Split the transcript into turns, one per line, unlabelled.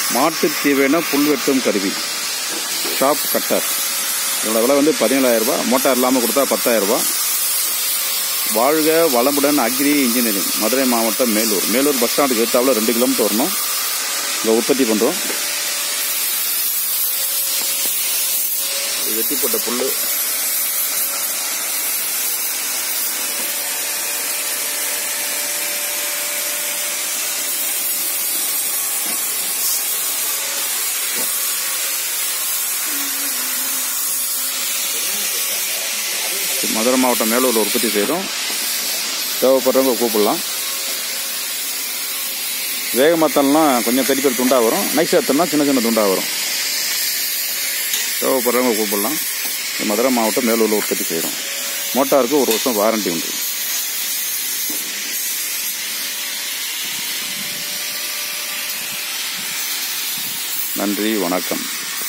மாட்டுத் தீவன புல் வெட்டும் கருவி ஷாப் கட்டர் இதோட விலை வந்து பதினேழாயிரரூபா மோட்டார் இல்லாமல் கொடுத்தா பத்தாயிரரூபா வாழ்க வளமுடன் அக்ரி இன்ஜினியரிங் மதுரை மாவட்டம் மேலூர் மேலூர் பஸ் ஸ்டாண்டுக்கு எடுத்தாவில் ரெண்டு கிலோமீட்டர் வரணும் இங்கே உற்பத்தி பண்ணுறோம் வெட்டி போட்ட புல் மதுரை மாவட்டம் மேலூரில் உற்பத்தி செய்கிறோம் தேவைப்படுறவங்க கூப்பிடலாம் வேகமாத்தல்லாம் கொஞ்சம் பெரிய பெரிய துண்டாக வரும் நைஸாக எடுத்தோம்னா சின்ன சின்ன துண்டாக வரும் தேவைப்படுறவங்க கூப்பிடலாம் இது மதுரை மாவட்டம் மேலூரில் உற்பத்தி செய்கிறோம் மோட்டாருக்கு ஒரு வருஷம் வாரண்டி உண்டு நன்றி வணக்கம்